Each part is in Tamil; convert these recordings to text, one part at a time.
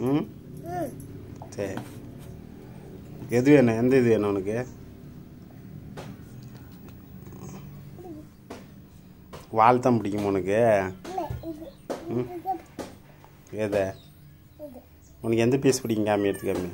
ம் ம் சரி எது வேணும் எந்த இது வேணும் உனக்கு வால் தான் பிடிக்கும் உனக்கு இல்லை இது ம். இது எதை இது உனக்கு எந்த பீஸ் பிடிக்கும் காமி எடுத்து காமி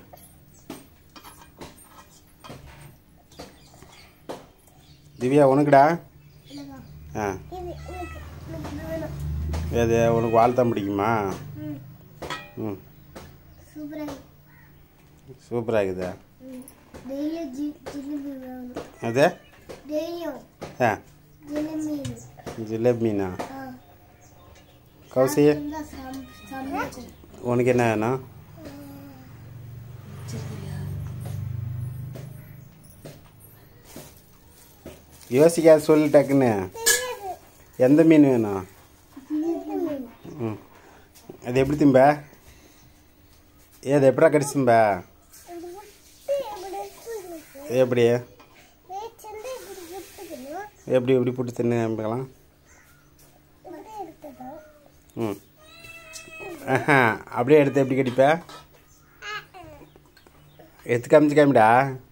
திவ்யா உனக்குடா இல்லைவா ஆ இது எனக்கு எனக்கு இது வேணும் எது உனக்கு வால் தான் பிடிக்குமா ம் ம் சூப்பராக சூப்பராக இருக்குதா ம் டெய்லியும் ஜி ஜிலேபி வேணும் அது டெய்லியும் ஆ ஜிலேபி ஜிலேபி மீனா ஆ கௌசி இருந்தா சாம் சாம்பிக்கும் உனக்கு என்ன வேணும் யோசிக்காத சொல்லு டக்குன்னு தெரியாது எந்த மீன் வேணும் ஜிலேபி மீன் ம் அது எப்படி திம்ப ஏ அது எப்படா கடிச்சும்ப இது விட்டு இப்படி எடுத்துக்கணும் எப்படி வேச்சந்து இப்படி விட்டுக்கணும் எப்படி எப்படி போட்டு தின்னு நம்பிக்கலாம் இப்படி எடுத்துக்கணும் ம் ஆஹா அப்படியே எடுத்து எப்படி கடிப்ப எடுத்து காமிச்சு காமிடா